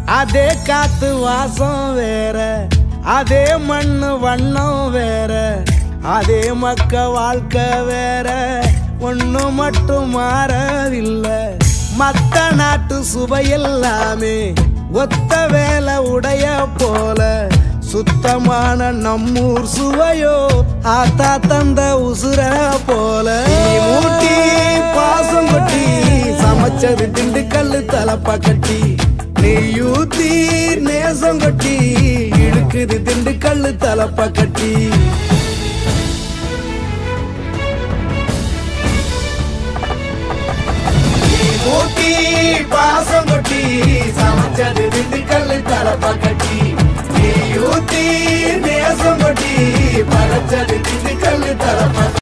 அதே காத்து வாசம் வேற அதே மண்ணு வண்ணம் வேற அதே மக்க வாழ்க்கை வேற ஒண்ணு மட்டும் மாறவில்லை மத்த நாட்டு சுவையெல்லாமே ஒத்த வேலை உடைய போல சுத்தமான நம்மூர் சுவையோ ஆத்தா தந்த உசுர போல ஊட்டி பாசம் கொட்டி சமைச்சது திண்டுக்கல்லு தலப்பா கட்டி நெய்யூத்தி நேசம் கொட்டி இழுக்குது திண்டுக்கல்லு தலப்பா கட்டி ஊட்டி பாசம் கொட்டி சமைச்சது திண்டுக்கல்லு தலப்பா கட்டி நெய்யூத்தி நேசம் கொட்டி படைச்சது திண்டுக்கல்லு தலப்பா